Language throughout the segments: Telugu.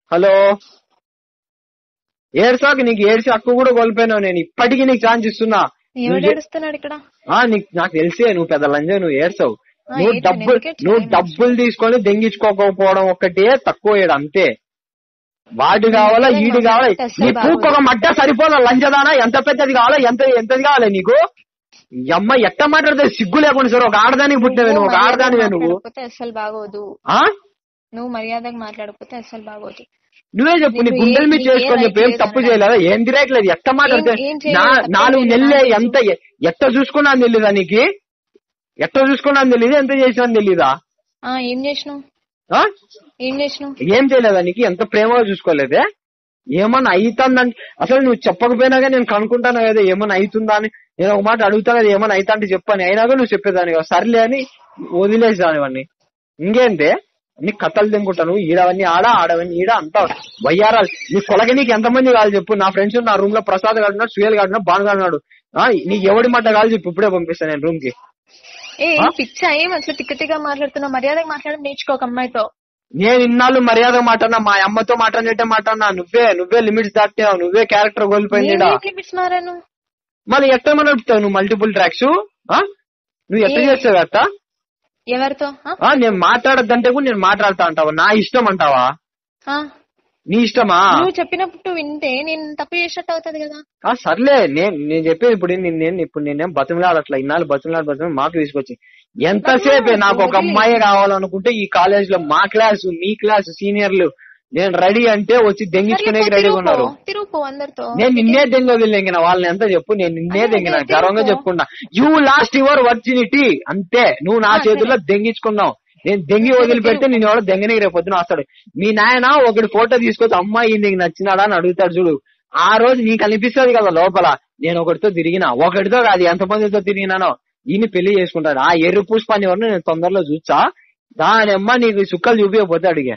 హలో ఏడ్సాక నీకు ఏడ్చి హక్కు కూడా కోల్పోయినావు నేను ఇప్పటికీ నీకు ఛాన్స్ ఇస్తున్నా ఎవడు నువ్వు ఏడుస్తున్నాడు ఇక్కడ ఆ నీకు నాకు తెలిసే నువ్వు పెద్ద లంజ నువ్వు ఏడ్చావు ఆ, నువ్వు ఏడ్చాను, డబ్బులు ఎందుకు ఏడ్చాను? నువ్వు ఏం డబ్బులు తీసుకొని దెంగించుకోకపోవడం ఒక్కటే తక్కువ ఏడు అంతే వాడు కావాలా నేను ఈడు కావాలా మాట్లాడితే అస్సలు నీ పూకు ఒక మడ్డ సరిపోదా లంజదానా ఎంత పెద్దది కావాలా ఎంత ఎంతది కావాలి నీకు ఈ అమ్మ ఎట్ట మాట్లాడితే సిగ్గు లేకుండా సార్ ఒక ఆడదానికి పుట్టినవే నువ్వు ఒక ఆడదానివే నువ్వు మాట్లాడకపోతే అస్సలు బాగోదు ఆ నువ్వు మర్యాదగా మాట్లాడకపోతే అస్సలు బాగోదు నువ్వే చెప్పు నీ నీకు గుండెల ఏ- మీద నీకు చేసుకొని ఏ చెప్పు ఏం రైట్ తప్పు లేదు చేయలేదా ఏం తిరగట్లేదు ఎట్ట మాట్లాడితే ఏం- ఏం చేయలేదు, నా- తప్పేం నాలుగు లేదు, నెలలే నాకు ఎంత ఎట్ట చూసుకున్నా తెలీదా నీకు ఎట్ట చూసుకున్నా తెలీదు ఎంత చేసినా తెలీదా ఆ ఏం చేసినావు ఆ? ఏం చేసినావు ఏం చేయలేదా నీకు ఎంత ప్రేమగా చూసుకోలేదే ఏమన్నా అవుతుందని అసలు నువ్వు చెప్పకపోయినా కానీ నేను కనుక్కుంటాను కదా ఏమన్నా అవుతుందా అని నేను ఒక మాట అడుగుతా కదా ఏమన్నా అవుతా అంటే చెప్పని అయినా కూడా నువ్వు చెప్పేదాన్ని కదా సర్లే అని వదిలేసాను ఇవన్నీ ఇంకేంటే నీ కథలు తినుకుంటాను ఈడవన్నీ ఆడ ఆడవన్నీ ఈడ అంతా వయ్యారాలు నీ కొలగ నీకు ఎంతమంది కావాలి చెప్పు నా ఫ్రెండ్స్ నా రూమ్ లో ప్రసాద్ కాడున్నాడు సుయల్ కాడున్నాడు బాను కాడున్నాడు ఆ, నీకు ఎవడి మాట కావాలి చెప్పు ఇప్పుడే పంపిస్తాను నేను రూమ్ కి ఏ ఏం పిచ్చా ఏం అసలు తిక్క తిక్క మాట్లాడుతున్నావు మర్యాదగా మాట్లాడడం నేర్చుకో ఒక అమ్మాయితో నేను ఇన్నాళ్ళు మర్యాద మాటన్నా మా అమ్మతో మాట్లాడినట్టే మాటన్నా నువ్వే నువ్వే లిమిట్స్ దాటినావు నువ్వే క్యారెక్టర్ కోల్పోయింది ఈడ. నేను లిమిట్స్ మారాను మళ్ళీ ఎట్ట నడుపుతావు నువ్వు మల్టిపుల్ ట్రాక్స్ నువ్వు ఎట్లా ఏ- చేస్తావు అట్ట ఎవరితో ఆ? ఆ, నేను మాట్లాడద్దంటే కూడా నేను మాట్లాడతా అంటావా నా ఇష్టం అంటావా ఆ? నీ ఇష్టమా నువ్వు చెప్పినప్పుడు వింటే నేను తప్పు చేసినట్టు అవుతుంది కదా ఆ, సర్లే నేను నేను చెప్పేది ఇప్పుడు నేను నేను ఇప్పుడు నేనేం బతిమలాడట్లా ఇన్నాళ్ళు బతిమలాడు బతిమలాడు మాకు తీసుకొచ్చి ఎంతసేపే నాకు ఒక అమ్మాయి కావాలనుకుంటే ఈ కాలేజ్ లో మా క్లాస్ మీ క్లాస్ సీనియర్లు నేను రెడీ అంటే వచ్చి దెంగించుకునే రెడీగా ఉన్నారు తిరుగుపో అందరితో నేను నిన్నే దెంగ వదిలింగిన వాళ్ళని ఎంత చెప్పు నేను నిన్నే అదే, దెంగిన అదే, గర్వంగా తెలుసు. చెప్పుకున్నా యూ లాస్ట్ యువర్ వర్జినిటీ అంతే నువ్వు నా ఆ, చేతుల్లో దెంగించుకున్నావు నేను దెంగి వదిలిపెడితే నేను ఎవడో దెంగనికి రేపు పొద్దున వస్తాడు మీ నాయన ఒకటి ఫోటో తీసుకొచ్చి అమ్మాయి నీకు నచ్చినాడా అని అడుగుతాడు చూడు ఆ రోజు నీకు అనిపిస్తుంది కదా లోపల నేను ఒకటితో తిరిగిన ఒకటితో కాదు ఎంతమందితో తిరిగినానో ఈయన పెళ్లి చేసుకుంటాడు ఆ ఎర్రి పుష్పాన్ని ఎవరిని నేను తొందరలో చూచా దాని అమ్మ నీకు సుక్కలు చూపించకపోతే అడిగా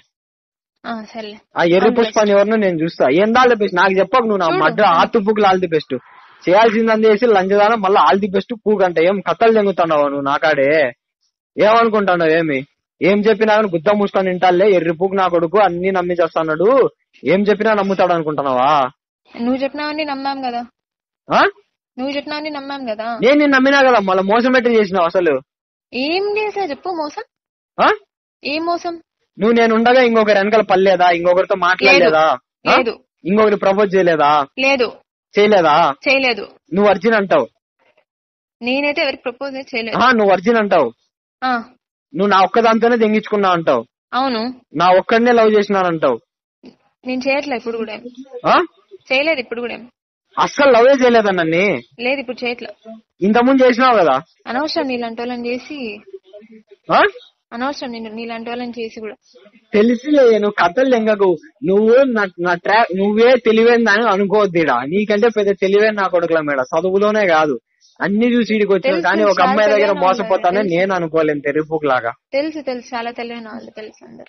ఆ, సర్లే ఆ ఎర్రి అవును, పుష్పాన్ని ఎవరినో నేను చూస్తా ఏం దాల్ బెస్ట్ నాకు చెప్పకు నువ్వు నా చూడు. మడ్డ ఆతుపుకులు ఆల్ ది బెస్ట్ చేయాల్సిందని చేసి లంచదానం మళ్ళీ ఆల్ ది బెస్ట్ పూకంట ఏం కథలు తెంగుతున్నావు నువ్వు నాకాడే ఏమనుకుంటున్నావు ఏమి ఏం చెప్పినా కానీ గుద్ద మూసుకొని తింటాలే ఎర్రి పూకు నా కొడుకు అన్ని నమ్మి చేస్తాడు ఏం చెప్పినా నమ్ముతాడు అనుకుంటున్నావా నువ్వు చెప్పినావని నమ్మాం కదా ఆ? నువ్వు చెప్పినావని నమ్మాం కదా నేను నిన్ను నమ్మినా కదా మళ్ళీ మోసం పెట్టి చేసినావు అసలు ఏం చేసా చెప్పు మోసం ఆ? ఏం మోసం నువ్వు నేను ఉండగా ఇంకొకరి వెనకాల పల్లేదా ఇంకొకరితో మాట్లాడలేదా ఆ? లేదు ఇంకొకరి ప్రపోజ్ చేయలేదా లేదు చేయలేదా చేయలేదు నువ్వు అర్జున్ అంటావు నేనైతే ఎవరికి ప్రపోజ్ చేయలేదు ఆ, నువ్వు అర్జున్ అంటావు ఆ, నువ్వు నా ఒక్కదాంతోనే దెంగించుకున్నావు అంటావు అవును నా ఒక్కడనే లవ్ చేసినాను అంటావు నేను చేయట్లే ఇప్పుడు కూడా ఏం. ఆ? చేయలేదు ఇప్పుడు కూడా ఏం. అస్సలు లవే చేయలేదా నన్ను లేదు ఇప్పుడు చేయట్లే ఇంతకుముందు చేసినావు కదా అనవసరం నీలాంటి వాళ్ళని చేసి ఆ? అనవసరం నేను నీలాంటి వాళ్ళని చేసి కూడా తెలిసిలే నువ్వు కథలు లెంగకు నువ్వు నా నా ట్రా నువ్వే తెలివైందని అనుకోవద్దు ఈడ నీకంటే పెద్ద తెలివైన నా కొడుకుల మేడ చదువులోనే కాదు అన్ని చూసి ఇడికి వచ్చిన తెలుసు, కానీ ఒక చాలా అమ్మాయి దగ్గర తెలివైన మోసపోతానని వాళ్ళు, నేను అనుకోలేను తెరిపుకు లాగా తెలుసు తెలుసు చాలా తెలివైన వాళ్ళు తెలుసు అందరు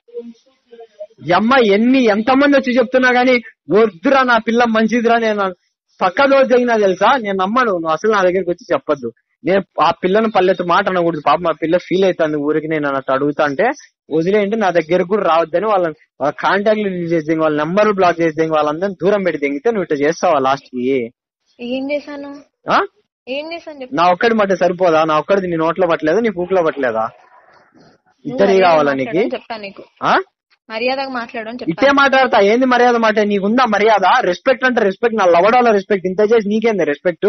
ఈ అమ్మాయి ఎన్ని ఎంతమంది వచ్చి చెప్తున్నా గానీ వద్దురా నా పిల్ల మంచిదిరా నేను పక్క రోజు జరిగినా తెలుసా నేను నమ్మను నువ్వు అసలు నా దగ్గరికి వచ్చి చెప్పొద్దు నేను ఆ పిల్లను పల్లెత్తు మాట అనకూడదు పాప మా పిల్ల ఫీల్ అవుతుంది ఊరికి నేను అన్నట్టు అడుగుతా అంటే వదిలేయండి నా దగ్గరకు కూడా రావద్దని వాళ్ళ వాళ్ళ కాంటాక్ట్లు రిలీజ్ చేసి వాళ్ళ నెంబర్లు బ్లాక్ చేసి వాళ్ళందరినీ దూరం పెట్టి దింగితే నువ్వు ఇట్లా చేస్తావా లాస్ట్ కి ఏం చేశాను ఆ? ఏం చేశాను చెప్పు నా ఒక్కడి మట్టి సరిపోదా నా ఒక్కడిది నీ నోట్లో పట్టలేదా నీ పూకులో పట్టలేదా నువ్వు ఇద్దరి మర్యాదగా కావాలా నీకు మాట్లాడని చెప్తా నీకు ఆ మర్యాదగా మాట్లాడని ఇట్టే చెప్తా మాట్లాడతా ఏంది మర్యాద మాట నీకుందా మర్యాద రెస్పెక్ట్ అంటే రెస్పెక్ట్ నా లవడాల రెస్పెక్ట్ ఇంత చేసి నీకేంది రెస్పెక్ట్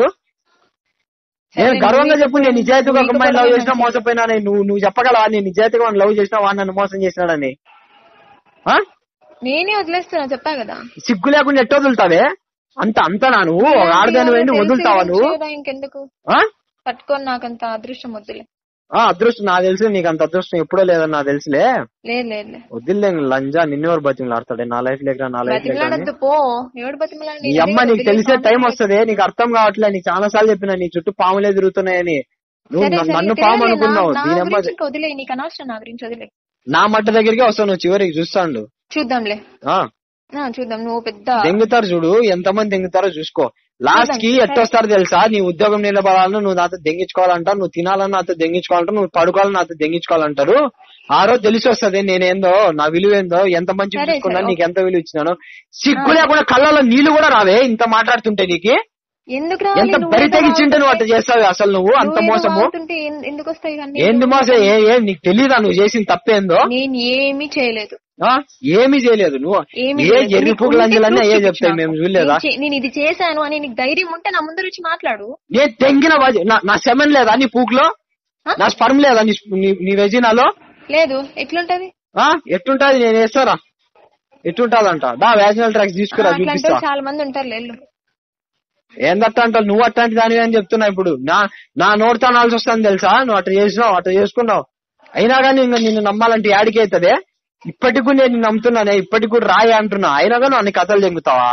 నేను సరే, గర్వంగా నీకు చెప్పు నేను నిజాయితీగా ఒక నీకు అమ్మాయిని లవ్ కూడా చేసినా మంచిది. మోసపోయినా అని నువ్వు నువ్వు చెప్పగలవా నేను నిజాయితీగా వాడిని లవ్ చేసినా వాడు నన్ను మోసం చేసినాడని ఆ? నేనే వదిలేస్తున్నా చెప్పా కదా సిగ్గు లేకుండా ఎట్ట వదులుతావే అంత అంతనా నువ్వు ఒక ఆడదాని వెళ్ళి తెలిసి వదులుతావా ఏం నువ్వు చేయదా ఇంకెందుకు ఆ? పట్టుకొని నాకంత అదృష్టం వద్దులే ఆ అదృష్టం నాకు తెలుసు నీకు అంత అదృష్టం ఎప్పుడో లేదని నాకు తెలుసులే లేదు లేదు లేదు వదిలే లంజా నిన్నెవరు బతిమలు ఆడతాడే నా లైఫ్ లేక నా లైఫ్ లేక అని. బతిమలాడద్దు పో ఎవడు బతిమలాడు నీ అమ్మ నీకు తెలిసే టైం వస్తది నీకు అర్థం కావట్లే నీకు చాలా సార్లు చెప్పిన నీ చుట్టూ పాములే తిరుగుతున్నాయని నువ్వు సరే, నన్ను- సరే, నన్ను తెలియదులే, పాము అనుకున్నావు నా- నా దీని అమ్మ గురించి ఇంకా వదిలే నీకు అనవసరం నా గురించి వదిలే నా మట్ట దగ్గరికి వస్తావు నువ్వు చివరికి చూస్తాండు చూద్దాంలే ఆ ఆ, చూద్దాం నువ్వు పెద్ద దెంగుతారు చూడు ఎంతమంది దెంగుతారో చూసుకో లాస్ట్ కి సరే. ఎట్టొస్తారు తెలుసా నీ ఉద్యోగం నిలబడాలను నువ్వు నాతో దెంగించుకోవాలంటావు నువ్వు తినాలని నాతో దెంగించుకోవాలంటావు నువ్వు పడుకోవాలని నాతో దెంగించుకోవాలంటారు ఆ రోజు తెలిసి వస్తుంది నేనేందో నా విలువ ఏందో ఎంత మంచి సరే, చూసుకున్నా సరే, నీకు ఎంత విలువ ఇచ్చినాను సిగ్గు లేకుండా కళ్ళలో నీళ్లు కూడా రావే ఇంత మాట్లాడుతుంటే నీకు ఎందుకు రావాలి? ఎంత నువ్వు బరి ఏదో తెగించింటే నువ్వు అట్లా వాగుతుంటే- చేస్తావు అసలు నువ్వు అంత నువ్వేదో మోసము వాగుతుంటే ఎన్- ఎందుకు వస్తాయి ఇవన్నీ? ఏంది మోసం ఏ ఏ నీకు తెలీదా నువ్వు చేసిన తప్పేందో నేను ఏమీ చేయలేదు ఆ? ఏమీ చేయలేదు నువ్వు ఏమీ ఏ చేయలేదు. ఎర్రి నీకు పువ్వులు ఉంటే అంజలన్నీ proof అయ్యే చూపించు చెప్తాయి నాకు. మేము చూడలేదా నేను చే- నేను ఇది చేశాను అని నీకు ధైర్యం ఉంటే నా ముందర వచ్చి మాట్లాడు నేను తెంగిన వాజి- నా- నా సెమెన్ లేదా నీ పూకులో ఆ? నా స్పర్మ్ లేదా నీ నీ- నీ వెజినాలో లేదు ఎట్లుంటది ఆ ఎట్టుంటది నేను వేస్తారా ఎట్టుంటదంట దా వ్యాజినల్ ట్రాక్స్ తీసుకురా అట్లాంటి చూపిస్తా వాళ్ళు చాలా మంది ఉంటారు వెళ్ళు ఏందట్ట అంటావు నువ్వు అట్లాంటి దానివి అని చెప్తున్నా ఇప్పుడు నా నా నోటితో అనాల్సి వస్తుంది తెలుసా నువ్వు అట్లా చేసినావు అట్లా చేసుకున్నావు అయినా కానీ ఇంకా నిన్ను నమ్మాలంటే యాడికి అవుతుంది ఇప్పటికి కూడా నేను నమ్ముతున్నానే ఇప్పటికి కూడా రాయి అంటున్నా అయినా కానీ అన్ని కథలు చెంగుతావా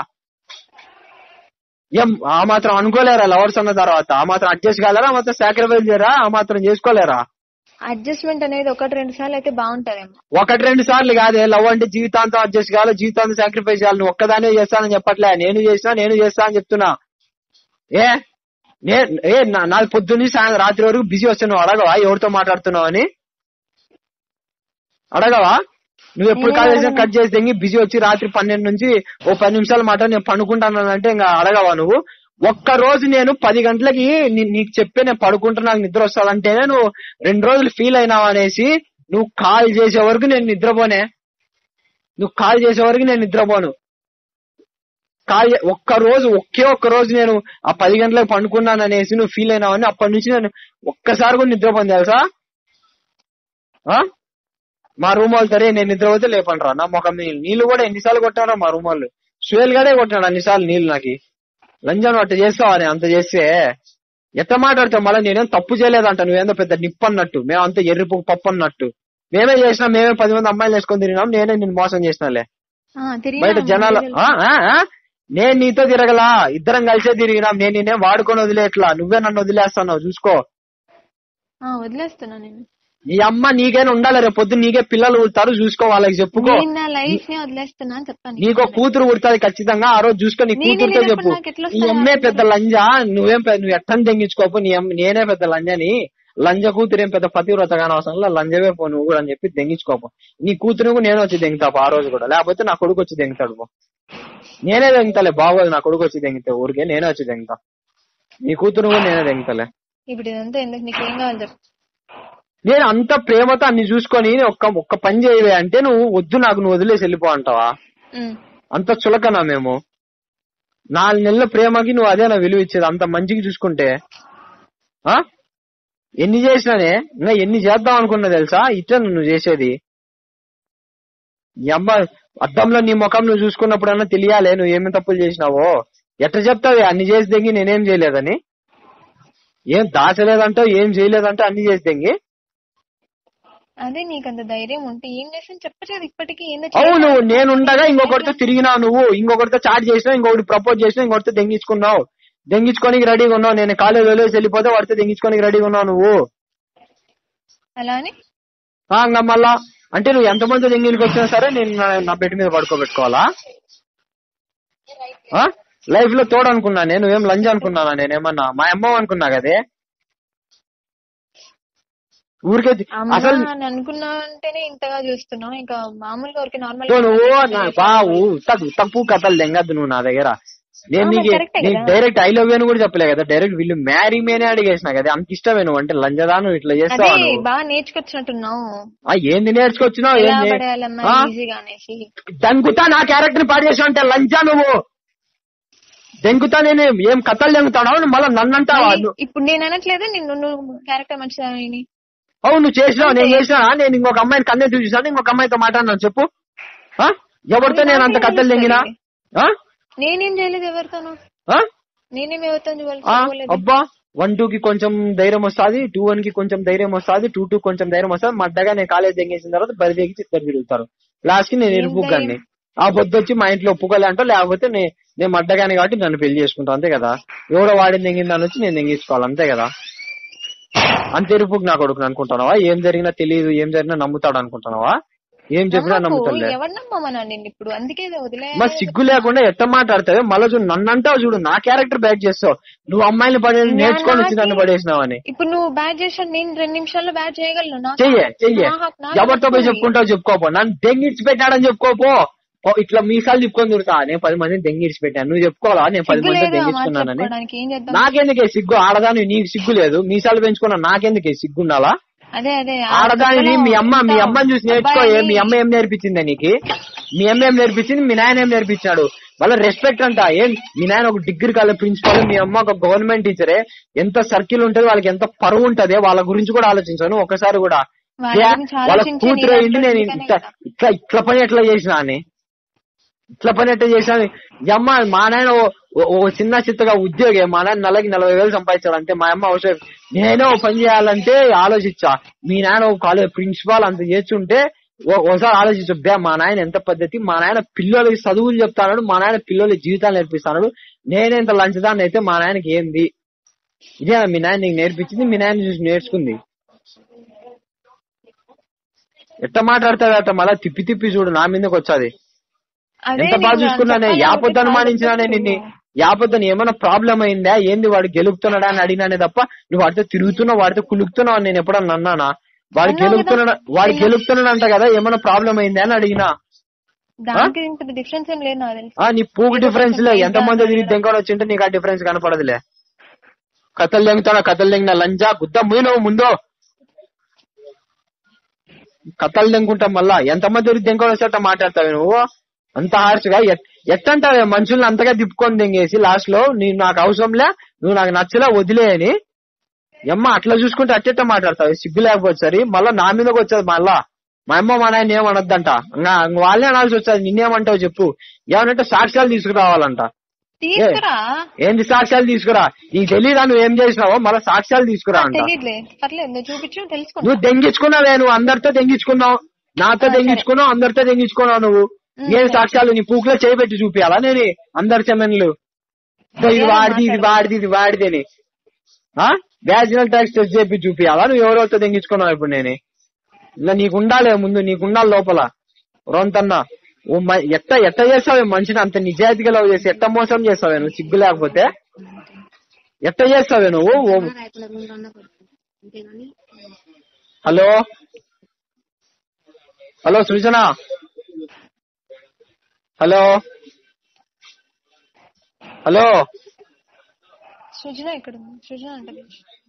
ఏం ఆ మాత్రం అనుకోలేరా లవర్స్ అన్న తర్వాత ఆ మాత్రం అడ్జస్ట్ కాలేరా ఆ మాత్రం సాక్రిఫైస్ చేయరా ఆ మాత్రం చేసుకోలేరా అడ్జస్ట్మెంట్ అనేది ఒకటి రెండు సార్లు అయితే బాగుంటదేమో ఒకటి రెండు సార్లు కాదే లవ్ అంటే జీవితాంతం అడ్జస్ట్ కావాలి జీవితాంతం సాక్రిఫైస్ చేయాలి నువ్వు ఒక్కదానే చేస్తానని చెప్పట్లే నేను చేసినా నేను చేస్తా అని చెప్తున్నా ఏ నే ఏ నా- నాది పొద్దున్నీ సాయంత్రం రాత్రి వరకు బిజీ వస్తే నువ్వు అడగవా ఎవరితో మాట్లాడుతున్నావు అని అడగవా నువ్వు ఎప్పుడు నేనే కాల్ చేసినా అడగను. కట్ చేసి తెంగి బిజీ వచ్చి రాత్రి పన్నెండు నుంచి ఓ పది నిమిషాలు మాట నేను పనుకుంటానంటే ఇంకా అడగవా నువ్వు ఒక్క రోజు నేను పది గంటలకి నీ- నీకు చెప్పే నేను పడుకుంటా నాకు నిద్ర వస్తుందంటేనే నువ్వు రెండు రోజులు ఫీల్ అయినావు అనేసి నువ్వు కాల్ చేసే వరకు నేను నిద్రపోనే నువ్వు కాల్ చేసే వరకు నేను నిద్రపోను కాల్ చే- ఒక్క రోజు ఒకే ఒక్క రోజు నేను ఆ పది గంటలకు పండుకున్నాను అనేసి నువ్వు ఫీల్ అయినావని అప్పటి నుంచి నేను ఒక్కసారి కూడా నిద్రపోను తెలుసా ఆ? మా రూమ్ వాళ్ళు సరే నేను నిద్రపోతే లేపండ్రా నా ముఖం నీళ్ళు నీళ్ళు కూడా ఎన్నిసార్లు కొట్టారా మా రూమ్ వాళ్ళు సువేల్ గడే కొట్టాడు అన్నిసార్లు నీళ్ళు నాకు లంజాను అట్ట చేస్తావా నేను అంత చేస్తే ఎట్ట మాట్లాడతావు మళ్ళీ నేనేం తప్పు చేయలేదంట నువ్వేందో పెద్ద నిప్పు అన్నట్టు మేము అంత ఎర్రిపు పప్పు అన్నట్టు మేమే చేసినాం మేమే పది మంది అమ్మాయిలు వేసుకొని తిరిగినాం నేనే నిన్ను మోసం చేసినాలే ఆ, తిరిగినా బయట జనాలు ముందు ఆ, ఆ, ఆ? నేను నీతో తిరగలా ఇద్దరం కలిసే తిరిగినాం నేను నేనే వాడుకొని వదిలేట్లా నువ్వే నన్ను వదిలేస్తున్నావు చూసుకో ఆ, వదిలేస్తున్నా నేను నీ అమ్మ నీకైనా ఉండాలి రేపు పొద్దున్న నీకే పిల్లలు పుడతారు చూసుకో వాళ్ళకి చెప్పుకో నేను నా లైఫ్ ని వదిలేస్తున్నా అని చెప్తాను నీకో కూతురు పుడుతుంది ఖచ్చితంగా ఆ రోజు చూసుకో నీ నేనే కూతురుతో లేనప్పుడు చెప్పు నాకు ఎట్లా నీ వస్తాయి అమ్మే ఆ పెద్ద లంజా నువ్వేం పెద్ద నువ్వు ఎట్టని దెంగించుకోపు నీ అమ్మ నేనే పెద్ద లంజని లంజ కూతురు ఏం పెద్ద పతివ్రత కాని అవసరం లేదు లంజవే పో నువ్వు కూడా అని చెప్పి దెంగించుకోపు నీ కూతురు నేను వచ్చి దెంగుతాపు ఆ రోజు కూడా లేకపోతే నా కొడుకు వచ్చి దెంగుతాడు పో నేనే దెంగుతాలే బాగోదు నా కొడుకు వచ్చి దెంగితే ఊరికే నేనే వచ్చి దెంగుతా నీ కూతురు కూడా నేనే దెంగుతాలే ఇప్పుడు ఇదంతా ఎందుకు నీకు ఏం కావాలి చెప్పు నేను అంత ప్రేమతో అన్ని చూసుకొని ఒక్క ఒక్క పని చేయవే అంటే నువ్వు వద్దు నాకు నువ్వు వదిలేసి వెళ్ళిపో అంటావా ఉమ్. అంత చులకనా మేము నాలుగు నెలల ప్రేమకి నువ్వు అదే నా విలువ ఇచ్చేది అంత మంచిగా చూసుకుంటే ఆ ఎన్ని చేసినానే ఇంకా ఎన్ని చేద్దాం అనుకున్నా తెలుసా ఇట్లా నువ్వు చేసేది ఈ అమ్మ అద్దంలో నీ ముఖం నువ్వు చూసుకున్నప్పుడన్నా తెలియాలే నువ్వు ఏమి తప్పులు చేసినావో ఎట్లా చెప్తావే అన్ని చేసి దెంగి నేనేం చేయలేదని ఏం దాచలేదంటావు ఏం చేయలేదంటే అన్ని చేసి దెంగి అదే నీకు అంత ధైర్యం ఉంటే ఏం చేసాను చెప్పలేదు ఇప్పటికీ ఏందో అవును చేయాలి. నేను ఉండగా ఇంకొకరితో తిరిగినావు నువ్వు ఇంకొకరితో చాట్ చేసినావు ఇంకొకటి ప్రపోజ్ చేసినావు ఇంకొకరితో దెంగించుకున్నావు దెంగించుకోనికి రెడీగా ఉన్నావు నేను కాలేజ్ వదిలేసి వెళ్ళిపోతే వాడితో దెంగించుకోనికి రెడీగా ఉన్నావు నువ్వు అలా అని ఆ, ఇంకా మళ్ళా అంటే నువ్వు ఎంతమంది దెంగిలికి వచ్చినా సరే నేను నా- నా బెడ్ మీద పడుకోబెట్టుకోవాలా లైఫ్ లో తోడు అనుకున్నా నేను ఏం లంచ్ అనుకున్నానా నేనేమన్నా మా అమ్మ అనుకున్నా కదే ఊరికే తి- అమ్మా అసలు అని అనుకున్నా అంటేనే ఇంతగా చూస్తున్నావు ఇంకా మామూలుగా ఊరికి నార్మల్ సో నువ్వు నా బావు తక్కువ తక్కువ కథలు దెంగద్దు నువ్వు నా దగ్గర నేను అవును, నీకు కరెక్టే నీకు కదా. డైరెక్ట్ ఐ లవ్ అని కూడా చెప్పలే కదా డైరెక్ట్ వీళ్ళు మ్యారీ మేనే అడిగేసిన కదా అంత ఇష్టమే నువ్వు అంటే లంజదా నువ్వు ఇట్లా అదే చేస్తావా నువ్వు బాగా నేర్చుకొచ్చినట్టున్నావు ఆ, ఏంది నేర్చుకొచ్చినావు ఎలా ఏంది పడేయాలమ్మా ఆ? ఈజీగా అనేసి దెంగుతా నా క్యారెక్టర్ ని పాడు చేసావు అంటే లంజా నువ్వు దెంగుతా నేను ఏం కథలు దెంగుతాడావు నువ్వు మళ్ళీ నన్ను అంటావా మళ్ళీ నువ్వు- ఇప్పుడు నేను అనట్లేదు నిన్ను నువ్వు క్యారెక్టర్ మంచిదని అవును నువ్వు చేసినావు నేను చేసినా నేను ఇంకొక అమ్మాయిని కన్నెత్తి చూసాను ఇంకొక అమ్మాయితో మాట్లాడినాను చెప్పు ఆ? ఎవరితో నేను అంత కథలు దెంగినా ఆ? నేనేం చేయలేదు ఎవరితోనూ ఆ? నేనేం ఎవరితో ఆ? అబ్బా వన్ టూ కి కొంచెం ధైర్యం వస్తుంది టూ వన్ కి కొంచెం ధైర్యం వస్తుంది టూ టూ కొంచెం ధైర్యం వస్తుంది మడ్డగా నేను కాలేజ్ దెంగేసిన తర్వాత బరి దిగి ఇద్దరు తిరుగుతారు లాస్ట్ కి నేను ఏం ఇరుపుగాన్ని ఆ పొద్దు వచ్చి మా ఇంట్లో ఒప్పుకోలే అంటో లేకపోతే నే- నేను మడ్డగాని కాబట్టి నన్ను పెళ్లి చేసుకుంటా అంతే కదా ఎవరో వాడిని దెంగిందని వచ్చి నేను దెంగించుకోవాలి అంతే కదా అంత ఎరుపుకు నా కొడుకు అనుకుంటున్నావా ఏం జరిగినా తెలియదు ఏం జరిగినా నమ్ముతాడు అనుకుంటున్నావా ఏం చెప్పినా నమ్మకు, నమ్ముతలే ఎవరు నమ్మమన్నా నేను ఇప్పుడు అందుకే వదిలే మరి సిగ్గు లేకుండా ఎట్ట మాట్లాడతావే మళ్ళీ చూడు నన్ను అంటావు చూడు నా క్యారెక్టర్ బ్యాక్ చేస్తావు నువ్వు అమ్మాయిని పడే నేర్చుకొని వచ్చి నన్ను పడేసినావని ఇప్పుడు నువ్వు బ్యాట్ చేసాను నేను రెండు నిమిషాల్లో బ్యాట్ చేయగలను నాకు- చెయ్యే చెయ్యే నా హక్కు- నా ఎవరితో పోయి హక్కు చెప్పుకుంటావు చెప్పుకోపో నన్ను దెంగిడిచి పెట్టాడని చెప్పుకోపో ఓ, ఇట్లా మీసాలు చెప్పుకొని తిరుగుతా నేను పది మందిని దెంగిడిచి పెట్టాను నువ్వు చెప్పుకోవాలా నేను పది సిగ్గు మందిని లేదు ఆ మాట దెంగించుకున్నానని చెప్పుకోవడానికి ఏం చేద్దాం నాకెందుకే సిగ్గు ఆడదాని నీకు సిగ్గు లేదు మీసాలు పెంచుకున్నా నాకెందుకే సిగ్గు ఉండాలా అదే అదే ఆ ఆడదానిని పక్కన మీ అమ్మ మీ ఉంటావు. అమ్మని చూసి నేర్చుకో ఏ, అబ్బాయిని- మీ అమ్మ ఏం నేర్పించింది నీకు మీ అమ్మ ఏం నేర్పించింది మీ నాయన ఏం నేర్పించాడు వాళ్ళ రెస్పెక్ట్ అంట ఏం మీ నాయన ఒక డిగ్రీ కాలేజ్ ప్రిన్సిపాల్ మీ అమ్మ ఒక గవర్నమెంట్ టీచరే ఎంత సర్కిల్ ఉంటది వాళ్ళకి ఎంత పరువు ఉంటది వాళ్ళ గురించి కూడా ఆలోచించాను ఒకసారి కూడా వాళ్ళ యా, గురించి వాళ్ళ ఆలోచించే కూతురు నీ అయింది నేను అందుకనే ఇట్లా కదా. ఇట్లా ఇట్లా పని ఎట్లా చేసినా అని ఇట్లా పని ఎట్లా చేశాను ఈ అమ్మ మా నాయన ఓ- ఓ- ఓ చిన్న చిత్తగా ఉద్యోగి మా నాయన నెలకి నలభై వేలు సంపాదించాలంటే మా అమ్మ అవసరం నేనే ఓ పని చేయాలంటే ఆలోచించా మీ నాయన ఒక కాలేజ్ ప్రిన్సిపాల్ అంత చేస్తుంటే ఓ- ఒకసారి ఆలోచించు బే మా నాయన ఎంత పద్ధతి మా నాయన పిల్లలకి చదువులు చెప్తాడు మా నాయన పిల్లలకి జీవితాలు నేర్పిస్తాడు నేనెంత లంచదాన్ని అయితే మా నాయనకి ఏంది ఇదే మీ నాయన నీకు నేర్పించింది మీ నాయన చూసి నేర్చుకుంది ఎట్ట మాట్లాడతాడు అట్ట మళ్ళా తిప్పి తిప్పి చూడు నా మీదకి వచ్చాది అదే ఎంత బాగా నీకు చూసుకున్నానే చెప్పాలి యాపొద్దని అనుకుంటే మానించినానే నిన్ను యాపొద్దని ఏమైనా ప్రాబ్లం అయిందా ఏంది వాడు గెలుపుతున్నాడా అని అడిగినానే తప్ప నువ్వు వాడితో తిరుగుతున్నావు వాడితో కులుకుతున్నావు అని నేను ఎప్పుడన్నా అన్నానా వాడు అన్నావు గెలుపుతున్నాడు కదా. వాడు గెలుపుతున్నాడు అంట కదా ఏమైనా ప్రాబ్లం అయిందా అని అడిగినా దానికి ఇంత డిఫరెన్స్ ఏం లేదు నాకు తెలుసు ఆ నీ పూకు డిఫరెన్స్ లే ఎంత మంది తిరిగి దెంకొని వచ్చింటే నీకు ఆ డిఫరెన్స్ కనపడదులే కథలు దెంగుతాడా కథలు దెంగిన లంజా గుద్ద ముయ్యి నువ్వు ముందు కథలు దెంగుంటాం మళ్ళా ఎంత మంది తిరిగి దెంకొని వచ్చేట మాట్లాడతావు నువ్వు అంత హార్ష్ గా ఎట్- ఎట్టంటావే మనుషుల్ని అంతగా తిప్పుకొని దెంగేసి లాస్ట్ లో నేను నాకు అవసరంలే నువ్వు నాకు నచ్చలే వదిలే అని ఎమ్మ అట్లా చూసుకుంటే అట్టెట్ట మాట్లాడతావు సిగ్గు లేకపోతే సరే మళ్ళా నా మీదకి వచ్చేది మళ్ళా మా అమ్మ మా నాయన ఏమనొద్దంట ఇంకా వాళ్ళే అనాల్సి వచ్చేది నిన్నేమంటావు చెప్పు ఏమనంటే సాక్ష్యాలు తీసుకురావాలంట తీసుకురా ఏంది సాక్ష్యాలు తీసుకురా నీకు తెలియదా నువ్వు ఏం చేసినావో మళ్ళీ సాక్ష్యాలు తీసుకురా అంట తెలియదులే పర్లేదు నువ్వు చూపించు తెలుసుకుంటా నువ్వు దెంగించుకున్నావే నువ్వు అందరితో దెంగించుకున్నావు నాతో దెంగించుకున్నావు అందరితో దెంగించుకున్నావు నువ్వు ఏం సాక్ష్యాలు నీ పూకులో చేయబెట్టి చూపియాలా నేను అందరి చెమెన్లు ఇదో ఇది వాడిది ఇది వాడిది ఇది వాడిది అని వ్యాజినల్ ట్యాక్స్ టెస్ట్ చెప్పి చూపియాలా నువ్వు ఎవరెవరితో దెంగించుకున్నావు ఇప్పుడు నేను ఇలా నీకు ఉండాలి ముందు నీకు ఉండాలి లోపల రొంతన్నా ఓ మ- ఎట్ట ఎట్ట చేస్తావే మనిషిని అంత నిజాయితీగా లవ్ చేసి ఎట్ట మోసం చేస్తావే నువ్వు సిగ్గు లేకపోతే ఎట్ట చేస్తావే నువ్వు ఓ hello hello Srujana hello hello Srujana ఎక్కడ ఉంది సృజన అంటే